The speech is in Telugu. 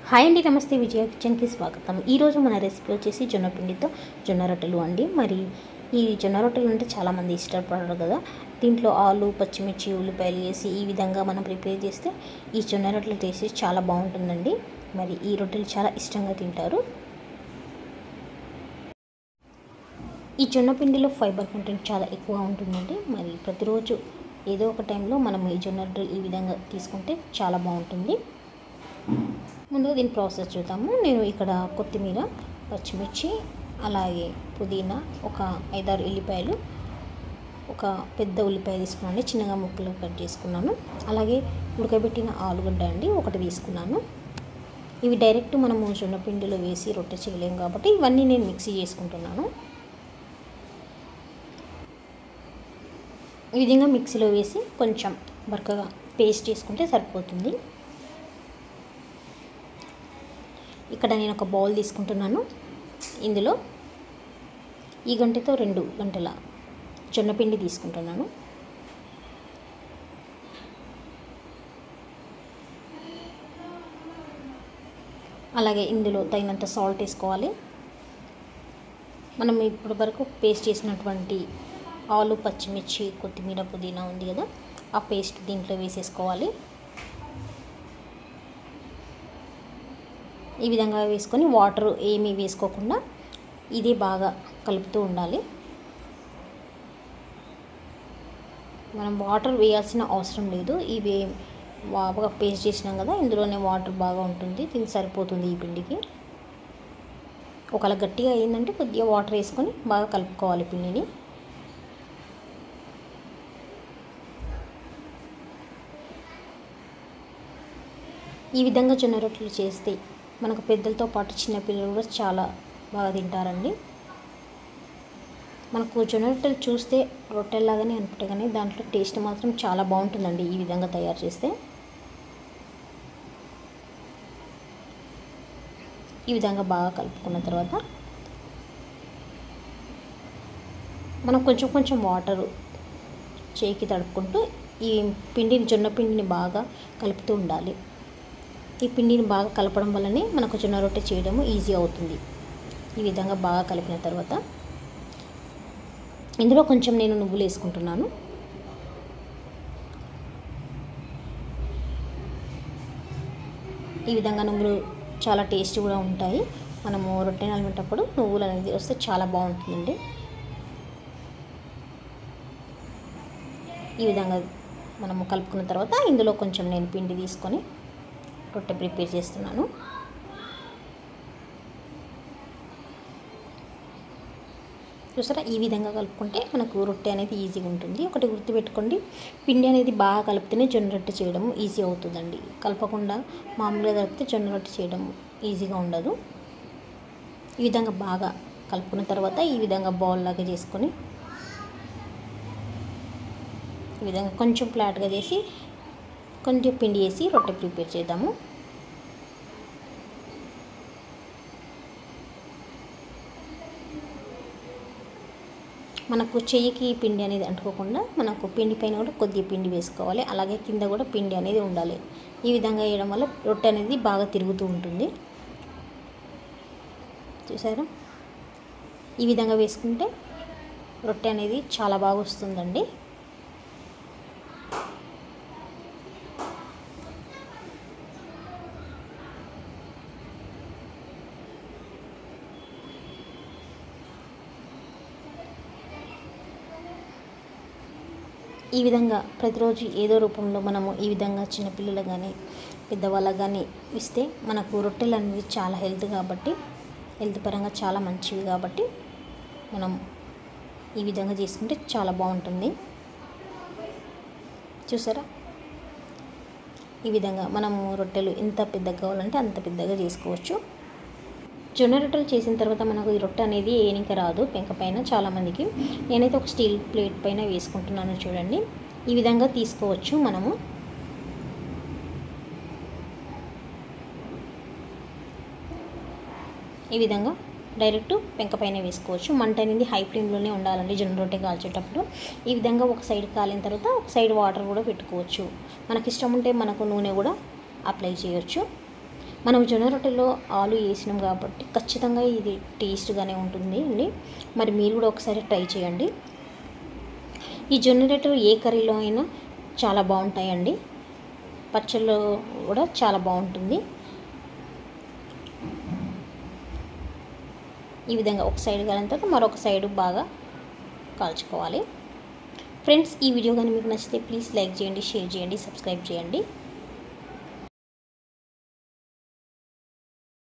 హాయ్ అండి నమస్తే విజయ కిచెన్కి స్వాగతం ఈరోజు మన రెసిపీ వచ్చేసి జొన్న పిండితో జొన్న రొట్టెలు అండి మరి ఈ జొన్న రొట్టెలు అంటే చాలామంది ఇష్టపడరు కదా దీంట్లో ఆలు పచ్చిమిర్చి ఉల్లిపాయలు వేసి ఈ విధంగా మనం ప్రిపేర్ చేస్తే ఈ జొన్న రొట్టెలు టేస్ట్ చాలా బాగుంటుందండి మరి ఈ రొట్టెలు చాలా ఇష్టంగా తింటారు ఈ జొన్న పిండిలో ఫైబర్ కంటెంట్ చాలా ఎక్కువ ఉంటుందండి మరి ప్రతిరోజు ఏదో ఒక టైంలో మనం ఈ జొన్న రొట్టెలు ఈ విధంగా తీసుకుంటే చాలా బాగుంటుంది ముందుగా దీని ప్రాసెస్ చూద్దాము నేను ఇక్కడ కొత్తిమీర పచ్చిమిర్చి అలాగే పుదీనా ఒక ఐదారు ఎల్లిపాయలు ఒక పెద్ద ఉల్లిపాయ తీసుకున్నాను చిన్నగా ముక్కలు కట్ చేసుకున్నాను అలాగే ఉడకబెట్టిన ఆలుగడ్డ అండి ఒకటి తీసుకున్నాను ఇవి డైరెక్ట్ మనము జొన్న పిండిలో వేసి రొట్టె చేయలేము కాబట్టి ఇవన్నీ నేను మిక్సీ చేసుకుంటున్నాను ఈ విధంగా మిక్సీలో వేసి కొంచెం బరకగా పేస్ట్ చేసుకుంటే సరిపోతుంది ఇక్కడ నేను ఒక బౌల్ తీసుకుంటున్నాను ఇందులో ఈ గంటతో రెండు గంటల జొన్నపిండి తీసుకుంటున్నాను అలాగే ఇందులో తగినంత సాల్ట్ వేసుకోవాలి మనం ఇప్పటి వరకు పేస్ట్ చేసినటువంటి ఆలు పచ్చిమిర్చి కొత్తిమీర పుదీనా ఉంది కదా ఆ పేస్ట్ దీంట్లో వేసేసుకోవాలి ఈ విధంగా వేసుకొని వాటర్ ఏమీ వేసుకోకుండా ఇది బాగా కలుపుతూ ఉండాలి మనం వాటర్ వేయాల్సిన అవసరం లేదు ఇవి బాగా పేస్ట్ చేసినాం కదా ఇందులోనే వాటర్ బాగా ఉంటుంది దీనికి సరిపోతుంది ఈ పిండికి ఒకవేళ గట్టిగా అయిందంటే కొద్దిగా వాటర్ వేసుకొని బాగా కలుపుకోవాలి పిండిని ఈ విధంగా జొన్న రొట్టెలు చేస్తే మనకు పెద్దలతో పాటు చిన్నపిల్లలు కూడా చాలా బాగా తింటారండి మనకు జొన్న రొట్టెలు చూస్తే రొట్టెల్లాగానే అనుకుంటే కానీ దాంట్లో టేస్ట్ మాత్రం చాలా బాగుంటుందండి ఈ విధంగా తయారు చేస్తే ఈ విధంగా బాగా కలుపుకున్న తర్వాత మనం కొంచెం కొంచెం వాటరు చేయికి తడుపుకుంటూ ఈ పిండిని జొన్న పిండిని బాగా కలుపుతూ ఉండాలి ఈ పిండిని బాగా కలపడం వల్లనే మనకు జొన్న రొట్టె చేయడము ఈజీ అవుతుంది ఈ విధంగా బాగా కలిపిన తర్వాత ఇందులో కొంచెం నేను నువ్వులు వేసుకుంటున్నాను ఈ విధంగా నువ్వులు చాలా టేస్ట్ కూడా ఉంటాయి మనము రొట్టె నలిపేటప్పుడు నువ్వులు అనేది వస్తే చాలా బాగుంటుందండి ఈ విధంగా మనము కలుపుకున్న తర్వాత ఇందులో కొంచెం నేను పిండి తీసుకొని రొట్టె ప్రిపేర్ చేస్తున్నాను చూసారా ఈ విధంగా కలుపుకుంటే మనకు రొట్టె అనేది ఈజీగా ఉంటుంది ఒకటి గుర్తుపెట్టుకోండి పిండి అనేది బాగా కలిపితేనే జొన్న రొట్టె చేయడం ఈజీ అవుతుందండి కలపకుండా మామూలుగా కలిపితే జొన్న రొట్టె చేయడం ఈజీగా ఉండదు ఈ విధంగా బాగా కలుపుకున్న తర్వాత ఈ విధంగా బౌల్ లాగా చేసుకొని ఈ విధంగా కొంచెం ఫ్లాట్గా చేసి కొంచెం పిండి వేసి రొట్టె ప్రిపేర్ చేద్దాము మనకు చెయ్యికి పిండి అనేది అంటుకోకుండా మనకు పిండి పైన కూడా కొద్దిగా పిండి వేసుకోవాలి అలాగే కింద కూడా పిండి అనేది ఉండాలి ఈ విధంగా వేయడం వల్ల రొట్టె అనేది బాగా తిరుగుతూ ఉంటుంది చూసారా ఈ విధంగా వేసుకుంటే రొట్టె అనేది చాలా బాగా వస్తుందండి ఈ విధంగా ప్రతిరోజు ఏదో రూపంలో మనము ఈ విధంగా చిన్నపిల్లలు కానీ పెద్దవాళ్ళకి కానీ ఇస్తే మనకు రొట్టెలు అనేది చాలా హెల్త్ కాబట్టి హెల్త్ పరంగా చాలా మంచివి కాబట్టి మనం ఈ విధంగా చేసుకుంటే చాలా బాగుంటుంది చూసారా ఈ విధంగా మనము రొట్టెలు ఎంత పెద్దగా కావాలంటే అంత పెద్దగా చేసుకోవచ్చు జొన్న రొట్టెలు చేసిన తర్వాత మనకు ఈ రొట్టె అనేది ఏనిక రాదు పెంక పైన చాలామందికి నేనైతే ఒక స్టీల్ ప్లేట్ పైన వేసుకుంటున్నాను చూడండి ఈ విధంగా తీసుకోవచ్చు మనము ఈ విధంగా డైరెక్ట్ పెంక పైన వేసుకోవచ్చు మంట అనేది హై ఫ్లేమ్లోనే ఉండాలండి జొన్న రొట్టె కాల్చేటప్పుడు ఈ విధంగా ఒక సైడ్ కాలిన తర్వాత ఒక సైడ్ వాటర్ కూడా పెట్టుకోవచ్చు మనకి ఇష్టం ఉంటే మనకు నూనె కూడా అప్లై చేయొచ్చు మనం జొన్న రొట్టెలో ఆలు వేసినాం కాబట్టి ఖచ్చితంగా ఇది టేస్ట్గానే ఉంటుంది అండి మరి మీరు కూడా ఒకసారి ట్రై చేయండి ఈ జొన్న రొట్టెలు ఏ కర్రీలో అయినా చాలా బాగుంటాయండి పచ్చళ్ళు కూడా చాలా బాగుంటుంది ఈ విధంగా ఒక సైడ్ కాలిన తర్వాత మరొక సైడ్ బాగా కాల్చుకోవాలి ఫ్రెండ్స్ ఈ వీడియో కానీ మీకు నచ్చితే ప్లీజ్ లైక్ చేయండి షేర్ చేయండి సబ్స్క్రైబ్ చేయండి